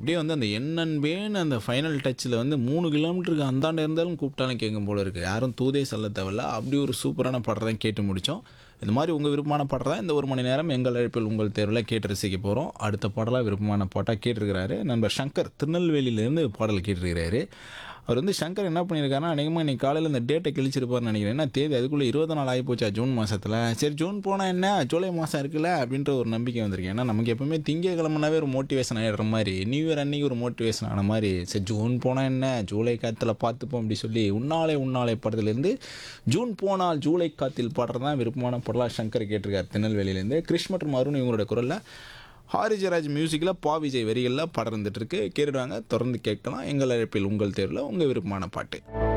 அப்படியே வந்து அந்த என்னன்பேன்னு அந்த ஃபைனல் டச்சில் வந்து மூணு கிலோமீட்டருக்கு அந்தாண்ட இருந்தாலும் கூப்பிட்டாலும் கேட்கும் போல இருக்குது யாரும் தூதே சொல்ல தேவையில்ல அப்படி ஒரு சூப்பரான பாடல் தான் கேட்டு முடித்தோம் இந்த மாதிரி உங்கள் விருப்பமான பாடல் தான் இந்த ஒரு மணி நேரம் எங்கள் அழைப்பில் உங்கள் தேர்வில் கேட்டு ரசிக்க போகிறோம் அடுத்த பாடலாக விருப்பமான பாட்டாக கேட்டிருக்கிறாரு நண்பர் சங்கர் திருநெல்வேலியிலேருந்து பாடல் கேட்டிருக்கிறாரு அவர் வந்து சங்கர் என்ன பண்ணியிருக்காருன்னா அநேகமாக இன்னைக்கு காலையில் இந்த டேட்டை கிழிச்சிருப்பார்னு நினைக்கிறேன் ஏன்னா தேதி அதுக்குள்ளே இருபது நாள் ஆகி போச்சா ஜூன் மாதத்தில் சரி ஜூன் போனால் என்ன ஜூலை மாதம் இருக்குல்ல அப்படின்ற ஒரு நம்பிக்கை வந்திருக்கு ஏன்னா நமக்கு எப்பவுமே திங்கக்கிழமனாவே ஒரு மோட்டிவேஷன் ஆகிடுற மாதிரி நியூ இயர் அன்னைக்கு ஒரு மோட்டிவேஷன் ஆன மாதிரி சரி ஜூன் போனால் என்ன ஜூலை காத்தில் பார்த்துப்போம் அப்படி சொல்லி உன்னாலே உன்னாலே படத்துலேருந்து ஜூன் போனால் ஜூலை காத்தில் பாடுறது தான் விருப்பமான பாடலாக சங்கர் கேட்டிருக்கார் திருநெல்வேலியிலேருந்து கிருஷ் மற்றும் அருண் இவங்களோட குரலில் ஹாரிஜராஜ் மியூசிக்கில் பா விஜய் வரிகளில் பாடம் இருந்துட்டு இருக்கு கேட்டுடுவாங்க தொடர்ந்து கேட்கலாம் எங்கள் அழைப்பில் உங்கள் தேர்வில் உங்கள் விருப்பமான பாட்டு